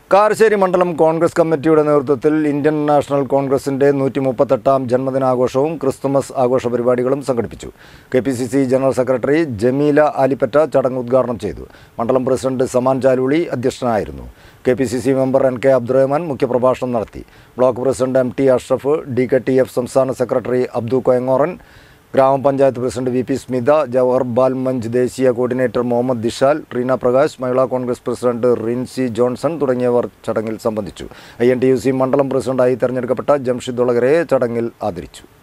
കാരശ്ശേരി മണ്ഡലം കോൺഗ്രസ് കമ്മിറ്റിയുടെ നേതൃത്വത്തിൽ ഇന്ത്യൻ നാഷണൽ കോൺഗ്രസിന്റെ നൂറ്റി മുപ്പത്തെട്ടാം ജന്മദിനാഘോഷവും ക്രിസ്തുമസ് ആഘോഷ പരിപാടികളും സംഘടിപ്പിച്ചു K P C C general secretary Jameela Alippatta ചടങ്ങ് ഉദ്ഘാടനം ചെയ്തു മണ്ഡലം പ്രസിഡന്റ് സമാൻ ചാലുളി അധ്യക്ഷനായിരുന്നു K P C C member N K Abdurahman മുഖ്യപ്രഭാഷണം നടത്തി block president M T Ashraf D K T F സംസ്ഥാന സെക്രട്ടറി അബ്ദു കൊയങ്ങോറൻ ഗ്രാമപഞ്ചായത്ത് president V P Smitha Jawahar Bal Manch ദേശീയ coordinator Muhammad Dishal Reena Prakash Mahila Congress president Rinsi Johnson തുടങ്ങിയവർ ചടങ്ങിൽ സംബന്ധിച്ചു I N T U C മണ്ഡലം പ്രസിഡന്റായി തെരഞ്ഞെടുക്കപ്പെട്ട ജംഷിദ് ഉളകരയെ ചടങ്ങിൽ ആദരിച്ചു